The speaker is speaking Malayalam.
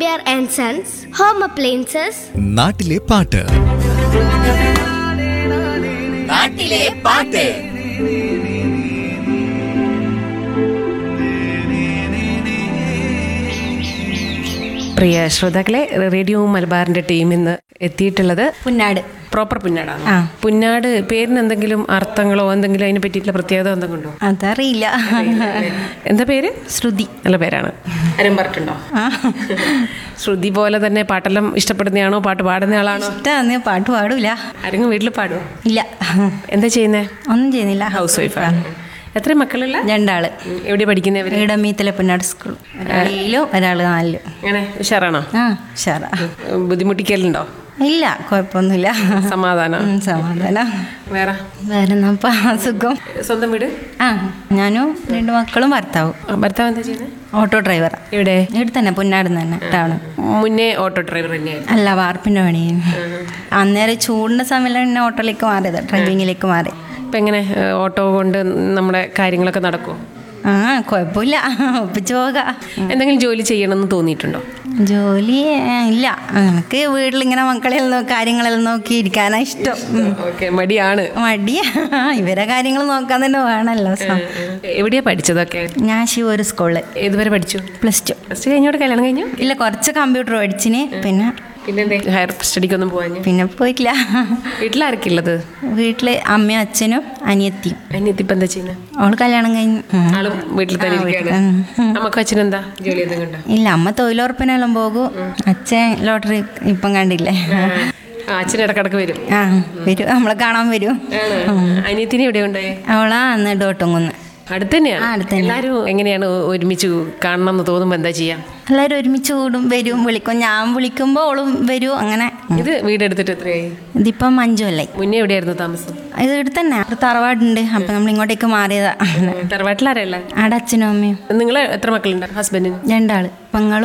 Nambiar and sons home appliances നാട്ടിലെ പാട്ട് നാട്ടിലെ പാട്ട് പ്രിയ ശ്രോതാക്കളെ റേഡിയോ മലബാറിന്റെ ടീം ഇന്ന് എത്തിയിട്ടുള്ളത് പുന്നാട് പ്രോപ്പർ പുന്നാടാണ് ആ. പുന്നാട് പേരിന് എന്തെങ്കിലും അർത്ഥങ്ങളോ എന്തെങ്കിലും അതിനെ പറ്റിയിട്ടുള്ള പ്രത്യേകത എന്തെങ്കിലും ഉണ്ടോ അതറിയില്ല എന്താ പേര് ശ്രുതി നല്ല പേരാണ് ആരും പറഞ്ഞിട്ടുണ്ടോ ആ ശ്രുതി പോലെ തന്നെ പാട്ടെല്ലാം ഇഷ്ടപ്പെടുന്നയാണോ പാട്ട് പാടുന്ന ആളാണോ ഇഷ്ടമാണ് പാട്ട് പാടൂല ആരെങ്കിലും വീട്ടിൽ പാടുമോ ഇല്ല എന്താ ചെയ്യുന്നേ ഒന്നും ചെയ്യുന്നില്ല ഹൗസ് വൈഫാണ് എത്ര മക്കളുള്ള രണ്ടാള് എവിടെ പഠിക്കുന്നവര് ഇടമീത്തല പുന്നാട് സ്കൂൾ ഒരാളിലും ഒരാൾ നാലിലും അങ്ങനെ ഉഷാറാണോ ആ ഉഷാറാ ബുദ്ധിമുട്ടിക്കലുണ്ടോ ഇല്ല കുഴപ്പമൊന്നുമില്ല സമാധാനം ഉം, സമാധാനം വേറെ വേറെ നമ്മ സുഖം സ്വന്തം വീട് ആ ഞാനും രണ്ട് മക്കളും ഭർത്താവും ആ, ഭർത്താവ് എന്താ ചെയ്യുന്നത് ഓട്ടോ ഡ്രൈവറാ എവിടെ ഇവിടെ തന്നെ പുന്നാട് തന്നെ ടൗണ് മുന്നേ ഓട്ടോ ഡ്രൈവർ തന്നെയായിരുന്നു അല്ല വാർപ്പിൻ്റെ പണി അന്നേരം ചൂടിൻ്റെ സമയത്താണ് എന്നെ ഓട്ടോയിലേക്ക് മാറിയത് ഡ്രൈവിങ്ങിലേക്ക് മാറി ഇപ്പം എങ്ങനെ ഏ, ഓട്ടോ കൊണ്ട് നമ്മുടെ കാര്യങ്ങളൊക്കെ നടക്കുമോ ആ കുഴപ്പമില്ല ഒപ്പിച്ച് പോകാം എന്തെങ്കിലും ജോലി ചെയ്യണമെന്ന് തോന്നിയിട്ടുണ്ടോ ജോലി ഏ, ഇല്ല എനിക്ക് വീട്ടിലിങ്ങനെ മക്കളെല്ലാം നോ- കാര്യങ്ങളെല്ലാം നോക്കി ഇരിക്കാനാ ഇഷ്ടം ഉം. ഓക്കെ മടിയാണ് മടി ഇവരെ കാര്യങ്ങൾ നോക്കാൻ തന്നെ വേണമല്ലോ സം- എവിടെയാ പഠിച്ചതൊക്കെ ഞാൻ ശിവൊരു സ്കൂളിൽ ഏതുവരെ പഠിച്ചു പ്ലസ് ടു ഫസ്റ്റ് കഴിഞ്ഞോടെ കല്യാണം കഴിഞ്ഞു ഇല്ല കുറച്ച് കമ്പ്യൂട്ടർ പഠിച്ചിന് പിന്നെ പിന്നെ ഹയർ സ്റ്റഡിക്കൊന്നും പോകാഞ്ഞു പിന്നെ പോയിട്ടില്ല വീട്ടിലാരൊക്കെ ഉള്ളത് വീട്ടിൽ അമ്മയും അച്ഛനും അനിയത്തിയും അനിയത്തിപ്പം എന്താ ചെയ്യുന്നത് അവൾ കല്യാണം കഴിഞ്ഞു ഉം. ആളും വീട്ടിൽ തന്നെ ആ, ഇരിക്കുകയാണ് വീട്ടിൽ. ഉം. നമുക്ക് അച്ഛനെന്താ ജോലി എന്തെങ്കിലും ഉണ്ടോ ഇല്ല അമ്മ തൊഴിലുറപ്പിനെല്ലാം പോകും അച്ഛൻ ലോട്ടറി ഇപ്പം കണ്ടില്ലേ ആ അച്ഛൻ ഇടക്കിടക്ക് വരും ആ വരും നമ്മളെ കാണാൻ വരും അനിയത്തിനെ എവിടെ ഉണ്ടായേ അവളാ അന്ന് ഡോട്ടുങ്ങുന്ന് അടുത്ത് തന്നെയാണ് ആ, അടുത്ത് തന്നെ. എല്ലാവരും എങ്ങനെയാണ് ഒരുമിച്ച് കാണണം എന്ന് തോന്നുമ്പോൾ എന്താ ചെയ്യാം എല്ലാവരും ഒരുമിച്ച് കൂടും വരും വിളിക്കും ഞാൻ വിളിക്കുമ്പോൾ അവളും വരും അങ്ങനെ ഇത് വീടെടുത്തിട്ട് എത്രയായി ഇതിപ്പം അഞ്ചു കൊല്ലായി മുന്നേ എവിടെയായിരുന്നു താമസം ഇത് ഇവിടെ തന്നെ ഒരു തറവാടുണ്ട് അപ്പം നമ്മൾ ഇങ്ങോട്ടേക്ക് മാറിയതാ തറവാട്ടിലാരല്ല അവിടെ അച്ഛനും അമ്മയും നിങ്ങൾ എത്ര മക്കളുണ്ട് ഹസ്ബൻഡിന് രണ്ടാള് പെങ്ങളും